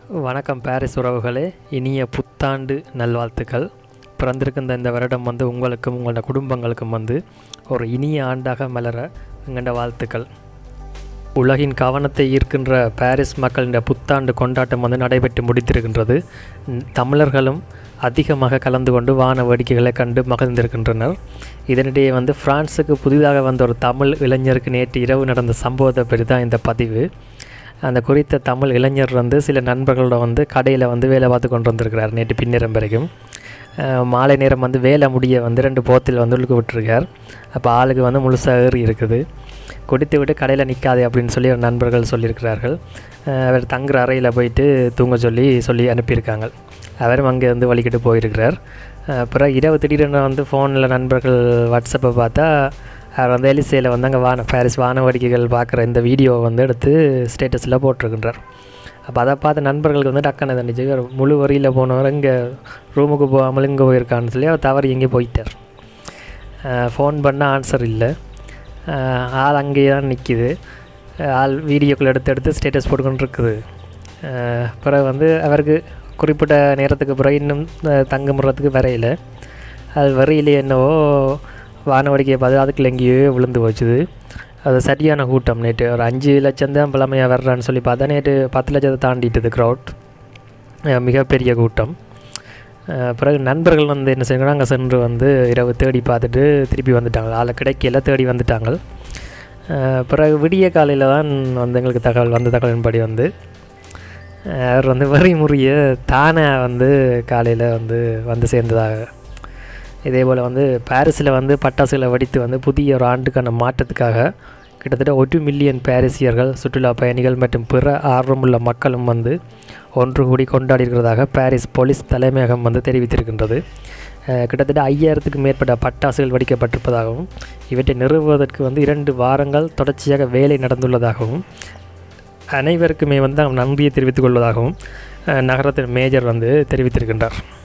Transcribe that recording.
வணக்கம் பாரிஸ் உறவுகளே இனிய புத்தாண்டு நல்வாழ்த்துக்கள் பிறந்திருக்கின்ற இந்த வருடம் வந்து உங்களுக்கும் உங்களோட குடும்பங்களுக்கும் வந்து ஒரு இனிய ஆண்டாக மலர எங்கண்ட வாழ்த்துக்கள் உலகின் கவனத்தை ஈர்க்கின்ற பாரிஸ் மக்களின் புத்தாண்டு கொண்டாட்டம் வந்து நடைபெற்று முடித்திருக்கின்றது ம், தமிழர்களும் அதிகமாக கலந்து கொண்டு வான வேடிக்கைகளை கண்டு மகிழ்ந்திருக்கின்றனர் இதனிடையே வந்து பிரான்ஸுக்கு புதிதாக வந்த ஒரு தமிழ் இளைஞருக்கு நேற்று இரவு நடந்த சம்பவத்தை பற்றி தான் இந்த பதிவு அந்த குறித்த தமிழ் இளைஞர் வந்து சில நண்பர்களோட வந்து கடையில் வந்து வேலை பார்த்து கொண்டு வந்திருக்கிறார் நேற்று பின்னிரம் வரைக்கும் அஹ் மாலை நேரம் வந்து வேலை முடிய வந்து ரெண்டு போத்தில் வந்து உள்ளுக்கு விட்டுருக்கார் அப்போ ஆளுக்கு வந்து முழுசாக ஏறி இருக்குது குடித்து விட்டு கடையில் நிற்காதே அப்படின்னு சொல்லி ஒரு நண்பர்கள் சொல்லியிருக்கிறார்கள் அஹ் அவர் தங்குற அறையில் போயிட்டு தூங்க சொல்லி சொல்லி அனுப்பியிருக்காங்க அவரும் அங்கே வந்து வலிக்கிட்டு போயிருக்கிறார் அஹ் அப்புறம் இரவு திடீரென வந்து ஃபோனில் நண்பர்கள் வாட்ஸ்அப்பை பார்த்தா அவர் வந்து எலிசையில் வந்து அங்கே வான பாரிஸ் வான வேடிக்கைகள் பார்க்குற இந்த வீடியோவை வந்து எடுத்து ஸ்டேட்டஸில் போட்டிருக்கின்றார் அப்போ அதை பார்த்த நண்பர்களுக்கு வந்து டக்குன்னு தண்டிச்சு இவர் முழு வரியில் போனவர் இங்கே ரூமுக்கு போகாமல் இங்கே போயிருக்கான்னு சொல்லி அவர் தவறி எங்கே போயிட்டார் ஃபோன் பண்ண ஆன்சர் இல்லை அஹ் ஆள் அங்கேயே தான் நிற்கிது ஆள் வீடியோக்கள் எடுத்து எடுத்து ஸ்டேட்டஸ் போட்டுக்கொண்டு இருக்குது அஹ் பிறகு வந்து அவருக்கு குறிப்பிட்ட நேரத்துக்கு பிறகு இன்னும் அஹ் தங்குமுறத்துக்கு வரையில் அது வரையிலே என்னவோ வானவடிக்கையை பார்த்து அதுக்குள்ள எங்கேயோ விழுந்து போச்சுது அது சரியான கூட்டம் நேற்று ஒரு அஞ்சு லட்சம் தான் பழமையாக வர்றான்னு சொல்லி பார்த்தா நேற்று பத்து லட்சத்தை தாண்டிட்டுது க்ரௌட் மிகப்பெரிய கூட்டம் அஹ் பிறகு நண்பர்கள் வந்து என்ன செய்யணும் அங்கே சென்று வந்து இரவு தேடி பார்த்துட்டு திருப்பி வந்துட்டாங்க ஆளை கிடைக்கல தேடி வந்துட்டாங்க அஹ் பிறகு விடிய காலையில் தான் வந்து எங்களுக்கு தகவல் வந்த தகவலின்படி வந்து அஹ் அவர் வந்து வரி முறிய தானே வந்து காலையில் வந்து வந்து சேர்ந்ததாக இதே போல் வந்து பாரிஸில் வந்து பட்டாசுகளை வெடித்து வந்து புதிய ஒரு ஆண்டுக்கான மாற்றத்துக்காக கிட்டத்தட்ட ஒரு மில்லியன் பாரிசியர்கள் சுற்றுலா பயணிகள் மற்றும் பிற ஆர்வமுள்ள மக்களும் வந்து ஒன்று கூடி கொண்டாடி இருக்கிறதாக பாரிஸ் போலீஸ் தலைமையகம் வந்து தெரிவித்திருக்கின்றது அஹ் கிட்டத்தட்ட ஐயாயிரத்துக்கும் மேற்பட்ட பட்டாசுகள் வெடிக்கப்பட்டிருப்பதாகவும் இவற்றை நிறுவுவதற்கு வந்து இரண்டு வாரங்கள் தொடர்ச்சியாக வேலை நடந்துள்ளதாகவும் அனைவருக்குமே வந்து அவர் நன்றியை தெரிவித்துக் கொள்வதாகவும் அஹ் நகரத்தின் மேஜர் வந்து தெரிவித்திருக்கின்றார்